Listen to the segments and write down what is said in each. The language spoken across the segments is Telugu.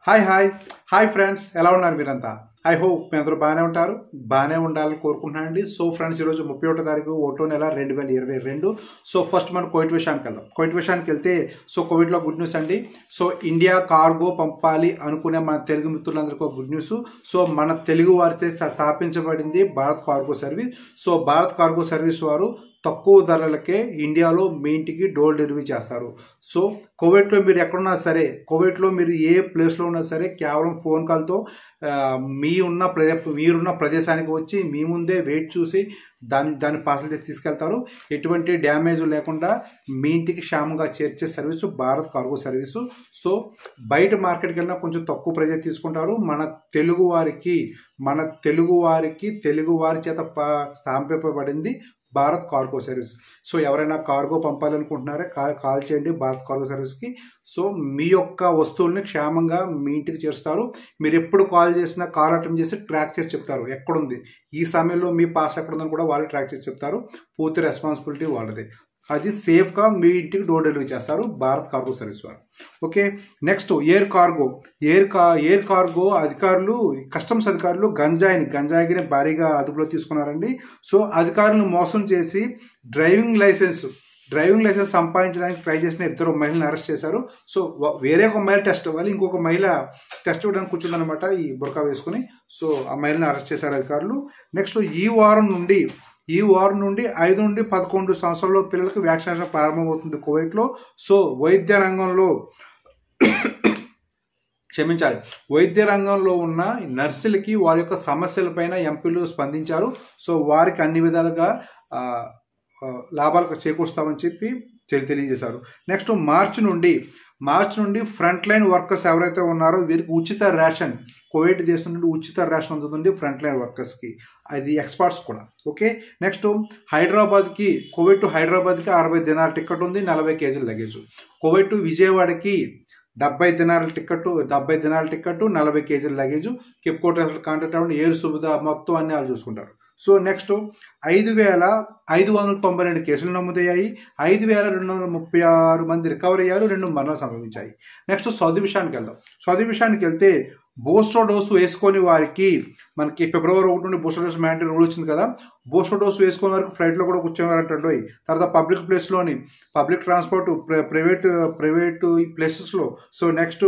హాయ్ హాయ్ హాయ్ ఫ్రెండ్స్ ఎలా ఉన్నారు మీరంతా ఐ హోప్ మీ అందరూ బాగానే ఉంటారు బాగానే ఉండాలని కోరుకుంటున్నానండి సో ఫ్రెండ్స్ ఈరోజు ముప్పై ఒకటో తారీఖు ఒకటో నెల రెండు వేల ఇరవై రెండు సో ఫస్ట్ మనం కోవిడ్ విషయానికి వెళ్దాం కోవిడ్ విషయానికి వెళ్తే సో కోవిడ్లో గుడ్ న్యూస్ అండి సో ఇండియా కార్గో పంపాలి అనుకునే మన తెలుగు మిత్రులందరికీ ఒక గుడ్ న్యూస్ సో మన తెలుగు వారితో స్థాపించబడింది Bharat cargo service so Bharat cargo service వారు తక్కువ ధరలకే ఇండియాలో మీ ఇంటికి డోర్ డెలివరీ చేస్తారు సో కోవిడ్లో మీరు ఎక్కడున్నా సరే కోవిడ్లో మీరు ఏ ప్లేస్లో ఉన్నా సరే కేవలం ఫోన్ కాల్తో ఆ, మీ ఉన్న ప్రదే మీరున్న ప్రదేశానికి వచ్చి మీ ముందే వెయిట్ చూసి దాని దాని పార్సల్ చేసి తీసుకెళ్తారు ఎటువంటి డ్యామేజ్ లేకుండా మీ ఇంటికి క్షేమంగా చేర్చే service Bharat cargo service so బయట మార్కెట్కి వెళ్ళినా కొంచెం తక్కువ ప్రైజే తీసుకుంటారు మన తెలుగు వారికి మన తెలుగు వారికి తెలుగు వారి చేత ప- స్థాపింపబడింది భారత్ కార్గో సర్వీస్ సో ఎవరైనా కార్గో పంపాలనుకుంటున్నారే కా- కాల్ చేయండి భారత్ కార్గో సర్వీస్కి సో మీ యొక్క వస్తువుల్ని క్షేమంగా మీ ఇంటికి చేస్తారు మీరు ఎప్పుడు కాల్ చేసినా కాల్ అటెండ్ చేసి ట్రాక్ చేసి చెప్తారు ఎక్కడుంది ఈ సమయంలో మీ పాస్ ఎక్కడుందని కూడా వాళ్ళు ట్రాక్ చేసి చెప్తారు పూర్తి రెస్పాన్సిబిలిటీ వాళ్ళది అది సేఫ్గా మీ ఇంటికి డోర్ డెలివరీ చేస్తారు భారత్ కార్గో సర్వీస్ వారు okay next air cargo air కా ఎయిర్ కార్గో అధికారులు కస్టమ్స్ అధికారులు గంజాయిని గంజాయిని భారీగా అదుపులో తీసుకున్నారండి సో అధికారులను మోసం చేసి డ్రైవింగ్ లైసెన్స్ డ్రైవింగ్ లైసెన్స్ సంపాదించడానికి ట్రై చేసిన ఇద్దరు మహిళలను అరెస్ట్ చేశారు సో వ- వేరే ఒక మహిళ టెస్ట్ ఇవ్వాలి ఇంకొక మహిళ టెస్ట్ ఇవ్వడానికి కూర్చుందనమాట ఈ బురకా వేసుకుని సో ఆ మహిళని అరెస్ట్ చేశారు అధికారులు నెక్స్ట్ ఈ వారం నుండి ఈ వారం నుండి ఐదు నుండి పదకొండు సంవత్సరాల పిల్లలకు వ్యాక్సినేషన్ ప్రారంభమవుతుంది కువైట్లో సో వైద్య రంగంలో క్షమించాలి వైద్య రంగంలో ఉన్న నర్సులకి వారి యొక్క సమస్యలపైన ఎంపీలు స్పందించారు సో వారికి అన్ని విధాలుగా ఆ, ఆ, లాభాలు చేకూరుస్తామని చెప్పి తెలి- తెలియజేశారు నెక్స్ట్ మార్చి నుండి మార్చి నుండి ఫ్రంట్ లైన్ వర్కర్స్ ఎవరైతే ఉన్నారో వీరికి ఉచిత రేషన్ కోవిడ్ దేశం నుండి ఉచిత రేషన్ అందుతుంది ఫ్రంట్ లైన్ వర్కర్స్కి అది ఎక్స్పర్ట్స్ కూడా ఓకే నెక్స్ట్ హైదరాబాద్కి కోవిడ్ టు హైదరాబాద్కి అరవై దినాల టికెట్ ఉంది నలభై కేజీల లగేజ్ కోవిడ్ టు విజయవాడకి డెబ్బై దినాల టికెట్ డెబ్బై దినాల టికెట్ నలభై కేజీల లగేజ్ కిప్కోట్ కాంటాక్ట్ అవ్వండి ఎయిర్ సువిధ మొత్తం అన్ని వాళ్ళు చూసుకుంటారు సో నెక్స్ట్ ఐదు వేల ఐదు వందల తొంభై రెండు కేసులు నమోదయ్యాయి ఐదు వేల రెండు వందల ముప్పై ఆరు మంది రికవర్ అయ్యారు రెండు మరణాలు సంభవించాయి నెక్స్ట్ సౌదీ విషయానికి వెళ్దాం సౌదీ విషయానికి వెళ్తే బూస్టర్ డోసు వేసుకొని వారికి మనకి ఫిబ్రవరి ఒకటి నుండి బూస్టర్ డోస్ మ్యాండేటరీ రూల్ వచ్చింది కదా బూస్టర్ డోస్ వేసుకునే వరకు ఫ్లైట్లో కూడా కూర్చోవారంటే తర్వాత పబ్లిక్ ప్లేస్లోని పబ్లిక్ ట్రాన్స్పోర్ట్ ప్రైవేట్ ప్రైవేట్ ఈ ప్లేసెస్లో సో నెక్స్ట్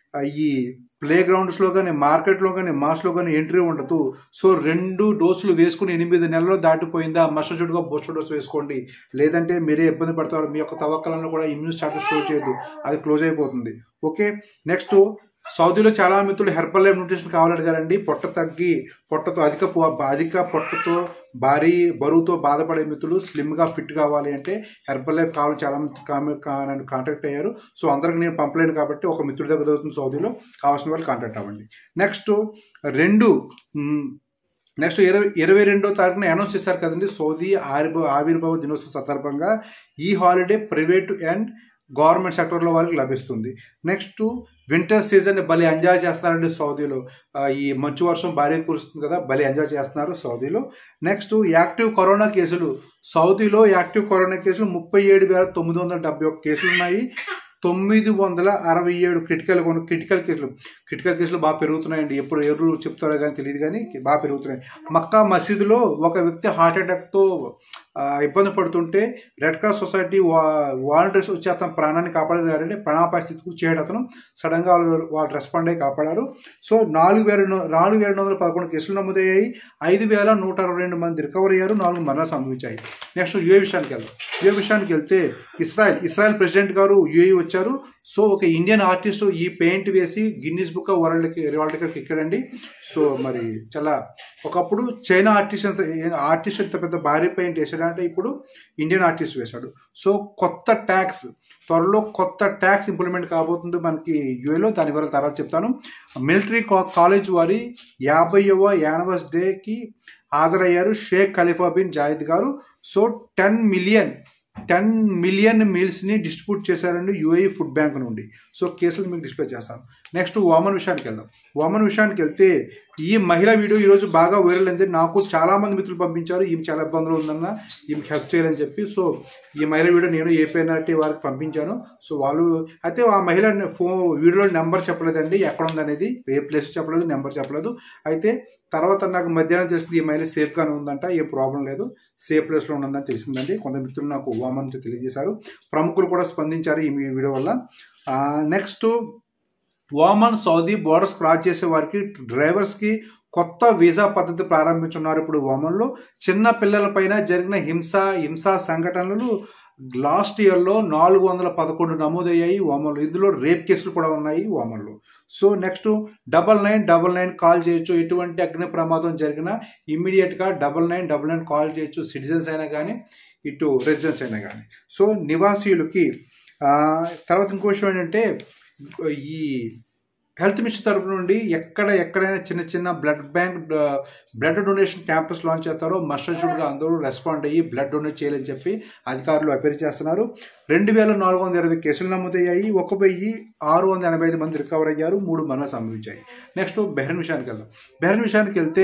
ఈ ప్లే గ్రౌండ్స్లో కానీ మార్కెట్లో కానీ మాస్లో కానీ ఎంట్రీ ఉండదు సో రెండు డోసులు వేసుకుని ఎనిమిది నెలలు దాటిపోయిందా మస్టర్షుడ్గా బూస్టర్ డోస్ వేసుకోండి లేదంటే మీరే ఇబ్బంది పడతారు మీ యొక్క తవ్వకాలను కూడా ఇమ్యూన్ స్టాటస్ స్టోర్ చేయదు అది క్లోజ్ అయిపోతుంది ఓకే నెక్స్ట్ సౌదీలో చాలా మిత్రులు హెర్బల్ లైఫ్ న్యూట్రిషన్ కావాలడిగారండి పొట్ట తగ్గి పొట్టతో అధిక పొ- అధిక పొట్టతో భారీ బరువుతో బాధపడే మిత్రులు స్లిమ్గా ఫిట్ కావాలి అంటే హెర్బల్ లైఫ్ కావాలి చాలా మంది కామె- కా- నన్ను కాంటాక్ట్ అయ్యారు సో అందరికి నేను పంపలేను కాబట్టి ఒక మిత్రుడి దగ్గర దొరుకుతుంది సౌదీలో కావాల్సిన వాళ్ళు కాంటాక్ట్ అవ్వండి నెక్స్ట్ రెండు మ్, నెక్స్ట్ ఇరవై ఇరవై రెండో తారీఖున అనౌన్స్ చేశారు కదండి సౌదీ ఆవిర్భావ ఆవిర్భావ దినోత్సవం సందర్భంగా ఈ హాలిడే ప్రైవేట్ అండ్ గవర్నమెంట్ సెక్టర్లో వాళ్ళకి లభిస్తుంది నెక్స్ట్ వింటర్ సీజన్ భలే ఎంజాయ్ చేస్తున్నారండి సౌదీలో ఆ, ఈ మంచు వర్షం భారీ కురుస్తుంది కదా భలే ఎంజాయ్ చేస్తున్నారు సౌదీలో నెక్స్ట్ యాక్టివ్ కరోనా కేసులు సౌదీలో యాక్టివ్ కరోనా కేసులు ముప్పై ఏడు వేల తొమ్మిది వందల డెబ్బై ఒక్క కేసులు ఉన్నాయి తొమ్మిది వందల అరవై ఏడు క్రిటికల్ కొన- క్రిటికల్ కేసులు క్రిటికల్ కేసులు బాగా పెరుగుతున్నాయండి ఎప్పుడు ఎవరు చెప్తారో కానీ తెలియదు కానీ బాగా పెరుగుతున్నాయి మక్కా మసీదులో ఒక వ్యక్తి హార్ట్ అటాక్తో ఆ, ఇబ్బంది పడుతుంటే రెడ్ క్రాస్ సొసైటీ వా వాలంటీర్స్ వచ్చి అతను ప్రాణాన్ని కాపాడారంటే ప్రాణాపాయ స్థితికి చేయడం అతను సడన్గా వాళ్ళు వాళ్ళు రెస్పాండ్ అయ్యి కాపాడారు సో నాలుగు వేల ను- నాలుగు వేల రెండు వందల పదకొండు కేసులు నమోదయ్యాయి ఐదు వేల నూట అరవై రెండు మంది రికవర్ అయ్యారు నాలుగు మరణాలు సంభవించాయి నెక్స్ట్ యుఏ విషయానికి వెళ్దాం యుఏ విషయానికి వెళ్తే ఇస్రాయల్ ఇస్రాయల్ ప్రెసిడెంట్ గారు యుఏ వచ్చారు సో ఒక ఇండియన్ ఆర్టిస్ట్ ఈ పెయింట్ వేసి గిన్నిస్ బుక్ ఆఫ్ వరల్డ్కి వరల్డ్ రికార్డ్కి ఎక్కాడండి సో మరి చాలా ఒకప్పుడు చైనా ఆర్టిస్ట్ అంత ఆర్టిస్ట్ ఇంత పెద్ద భారీ పెయింట్ వేసాడంటే ఇప్పుడు ఇండియన్ ఆర్టిస్ట్ వేశాడు సో కొత్త ట్యాక్స్ త్వరలో కొత్త ట్యాక్స్ ఇంప్లిమెంట్ కాబోతుంది మనకి యూఏలో దాని వల్ల తర్వాత చెప్తాను మిలిటరీ కాలేజ్ వారి యాభైవ యానివర్స్ డేకి హాజరయ్యారు షేక్ ఖలీఫా బిన్ జాయిద్ గారు so ten million ten million మీల్స్ని డిస్ట్రిబ్యూట్ చేశారండి యూఏఈ ఫుడ్ బ్యాంక్ నుండి సో కేసులు మీకు డిస్ప్లే చేస్తాను నెక్స్ట్ వామన్ విషయానికి వెళ్దాం వామన్ విషయానికి వెళ్తే ఈ మహిళ వీడియో ఈరోజు బాగా వైరల్ అయింది నాకు చాలా మంది మిత్రులు పంపించారు ఈమె చాలా ఇబ్బందులు ఉందన్న ఈమెకి హెల్ప్ చేయాలని చెప్పి సో ఈ మహిళ వీడియో నేను ఏపీఎన్ఆర్టీ వారికి పంపించాను సో వాళ్ళు అయితే ఆ మహిళ ఫోన్ వీడియోలో నెంబర్ చెప్పలేదండి ఎక్కడ ఉందనేది ఏ ప్లేస్ చెప్పలేదు నెంబర్ చెప్పలేదు అయితే తర్వాత నాకు మధ్యాహ్నం తెలిసింది ఈ మహిళ సేఫ్గానే ఉందంట ఏ ప్రాబ్లం లేదు సేఫ్ ప్లేస్లో ఉన్నదని తెలిసిందండి కొంత మిత్రులు నాకు వామన్ నుంచి తెలియజేశారు ప్రముఖులు కూడా స్పందించారు ఈ వీడియో వల్ల next Oman Saudi borders cross చేసే వారికి డ్రైవర్స్కి కొత్త వీసా పద్ధతి ప్రారంభించున్నారు ఇప్పుడు ఓమన్లో చిన్న పిల్లలపైన జరిగిన హింస హింసా సంఘటనలు లాస్ట్ ఇయర్లో నాలుగు వందల పదకొండు నమోదయ్యాయి ఓమన్లో ఇందులో రేప్ కేసులు కూడా ఉన్నాయి ఓమన్లో so next double nine double nine call చేయొచ్చు ఎటువంటి అగ్ని ప్రమాదం జరిగినా ఇమ్మీడియట్గా double nine double nine call చేయొచ్చు సిటిజన్స్ అయినా కానీ ఇటు రెసిడెన్స్ అయినా కానీ సో నివాసీయులకి తర్వాత ఇంకో విషయం ఏంటంటే ఈ హెల్త్ మిషన్ తరపు నుండి ఎక్కడ ఎక్కడైనా చిన్న చిన్న blood bank blood donation campus launch చేస్తారో మస్టర్షుడ్గా అందరూ రెస్పాండ్ అయ్యి బ్లడ్ డొనేట్ చేయాలని చెప్పి అధికారులు అపీల్ చేస్తున్నారు రెండు వేల నాలుగు వందల ఇరవై కేసులు నమోదయ్యాయి ఒక వెయ్యి ఆరు వందల ఎనభై ఐదు మంది రికవర్ అయ్యారు మూడు మరణాలు సంభవించాయి నెక్స్ట్ బెహ్రెన్ విషయానికి వెళ్దాం బెహ్రెన్ విషయానికి వెళ్తే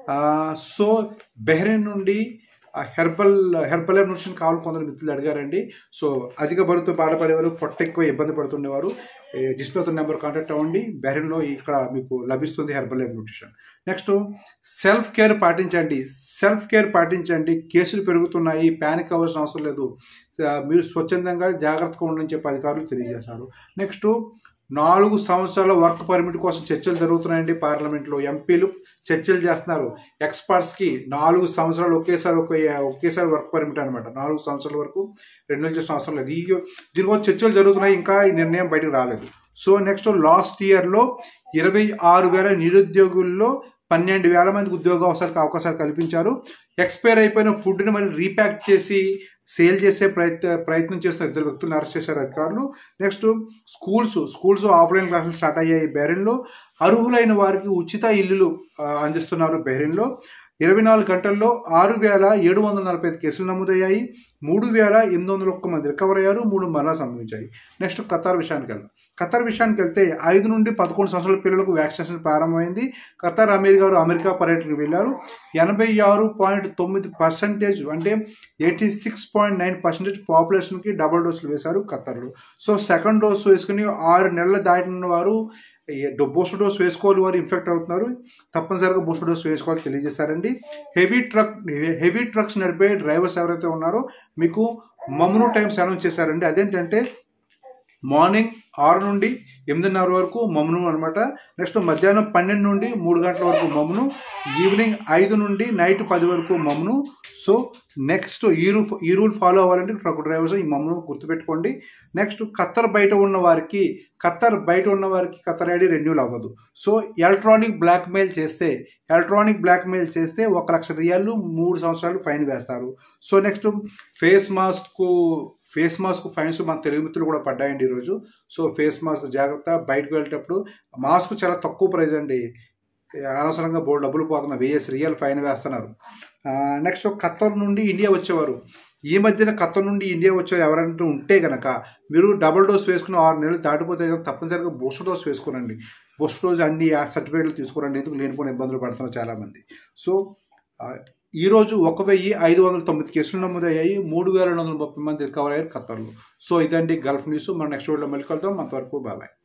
సో బెహ్రెన్ నుండి హెర్బల్ హెర్బల్ న్యూట్రిషన్ కావాలి కొందరు మిత్రులు అడిగారండి సో అధిక బరువుతో బాధపడేవారు పొట్ట ఎక్కువ ఇబ్బంది పడుతుండేవారు డిస్ప్లేతో నెంబర్ కాంటాక్ట్ అవ్వండి బెహ్రెన్లో ఇక్కడ మీకు లభిస్తుంది herbal nutrition next self care పాటించండి సెల్ఫ్ కేర్ పాటించండి కేసులు పెరుగుతున్నాయి ప్యానిక్ అవ్వాల్సిన అవసరం లేదు మీరు స్వచ్ఛందంగా జాగ్రత్తగా ఉండని చెప్పి అధికారులు తెలియజేశారు నెక్స్ట్ నాలుగు సంవత్సరాల వర్క్ పర్మిట్ కోసం చర్చలు జరుగుతున్నాయండి పార్లమెంట్లో ఎంపీలు చర్చలు చేస్తున్నారు ఎక్స్పర్ట్స్కి నాలుగు సంవత్సరాలు ఒకేసారి ఒకే ఒకేసారి వర్క్ పర్మిట్ అనమాట నాలుగు సంవత్సరాల వరకు రెండు నుంచి సంవత్సరం లేదు ఈ దీనికోసం చర్చలు జరుగుతున్నాయి ఇంకా ఈ నిర్ణయం బయటకు రాలేదు సో నెక్స్ట్ లాస్ట్ ఇయర్లో ఇరవై ఆరు వేల నిరుద్యోగుల్లో పన్నెండు వేల మందికి ఉద్యోగ అవసరాలకు అవకాశాలు కల్పించారు ఎక్స్పైర్ అయిపోయిన ఫుడ్ని మరి రీప్యాక్ చేసి సేల్ చేసే ప్రయత్న ప్రయత్నం చేస్తున్న ఇద్దరు వ్యక్తులను అరెస్ట్ చేశారు అధికారులు నెక్స్ట్ స్కూల్స్ స్కూల్స్ ఆఫ్లైన్ క్లాసులు స్టార్ట్ అయ్యాయి బెహ్రెన్లో అర్హులైన వారికి ఉచిత ఇల్లులు అందిస్తున్నారు బెహ్రెన్లో ఇరవై నాలుగు గంటల్లో ఆరు వేల ఏడు వందల నలభై ఐదు కేసులు నమోదయ్యాయి మూడు వేల ఎనిమిది వందల ఒక్క మంది రికవర్ అయ్యారు మూడు మరణాలు సంభవించాయి నెక్స్ట్ ఖతార్ విషయానికి వెళ్దాం ఖతార్ విషయానికి వెళ్తే ఐదు నుండి పదకొండు సంవత్సరాల పిల్లలకు వ్యాక్సినేషన్ ప్రారంభమైంది ఖతార్ అమీర్ గారు అమెరికా పర్యటనకు వెళ్ళారు ఎనభై ఆరు పాయింట్ తొమ్మిది పర్సెంటేజ్ అంటే eighty six point nine percentage పాపులేషన్కి డబుల్ డోసులు వేశారు ఖతార్లో సో సెకండ్ డోసు వేసుకుని ఆరు నెలలు దాటిన వారు బూస్టర్ డోస్ వేసుకోవాలి వారు ఇన్ఫెక్ట్ అవుతున్నారు తప్పనిసరిగా బూస్టర్ డోస్ వేసుకోవాలి తెలియజేశారండి హెవీ ట్రక్ హెవీ ట్రక్స్ నడిపే డ్రైవర్స్ ఎవరైతే ఉన్నారో మీకు మమ్ను టైమ్స్ అనౌన్స్ చేశారండి అదేంటంటే మార్నింగ్ ఆరు నుండి ఎనిమిదిన్నర వరకు మమ్ను అనమాట నెక్స్ట్ మధ్యాహ్నం పన్నెండు నుండి మూడు గంటల వరకు మమ్ను ఈవినింగ్ ఐదు నుండి నైట్ పది వరకు మమ్ను సో నెక్స్ట్ ఈ రూ ఈ రూల్ ఫాలో అవ్వాలంటే ట్రక్ డ్రైవర్స్ ఈ మమ్ను గుర్తుపెట్టుకోండి నెక్స్ట్ ఖత్తర్ బయట ఉన్న వారికి ఖత్తర్ బయట ఉన్న వారికి ఖత్తర్ ఐడి రెన్యూల్ అవ్వదు సో ఎలక్ట్రానిక్ బ్లాక్మెయిల్ చేస్తే ఎలక్ట్రానిక్ బ్లాక్మెయిల్ చేస్తే ఒక లక్ష రియాలు మూడు సంవత్సరాలు ఫైన్ వేస్తారు so next face mask face mask fines మన తెలుగు మిత్రులు కూడా పడ్డాయండి ఈరోజు సో ఫేస్ మాస్క్ జాగ్రత్త బయటకు వెళ్ళేటప్పుడు మాస్క్ చాలా తక్కువ ప్రైస్ అండి అనవసరంగా బోర్డు డబ్బులు పోతున్న వేఎస్ రియల్ ఫైన్ వేస్తున్నారు నెక్స్ట్ ఖత్తర్ నుండి ఇండియా వచ్చేవారు ఈ మధ్యన ఖత్తర్ నుండి ఇండియా వచ్చే ఎవరంటూ ఉంటే కనుక మీరు డబుల్ డోస్ వేసుకుని ఆరు నెలలు దాటిపోతే కనుక తప్పనిసరిగా బూస్టర్ డోస్ వేసుకోనండి బూస్టర్ డోస్ అన్ని సర్టిఫికేట్లు తీసుకురండి ఎందుకు లేనిపోయిన ఇబ్బందులు పడుతున్నారు చాలామంది సో ఈరోజు ఒక వెయ్యి ఐదు వందల తొమ్మిది కేసులు నమోదయ్యాయి మూడు వేల రెండు వందల ముప్పై మంది రికవర్ అయ్యారు ఖత్తర్లో సో ఇదండి గల్ఫ్ న్యూస్ మనం నెక్స్ట్ వీడియోలో మళ్ళీ కలుద్దాం అంతవరకు బాబాయ్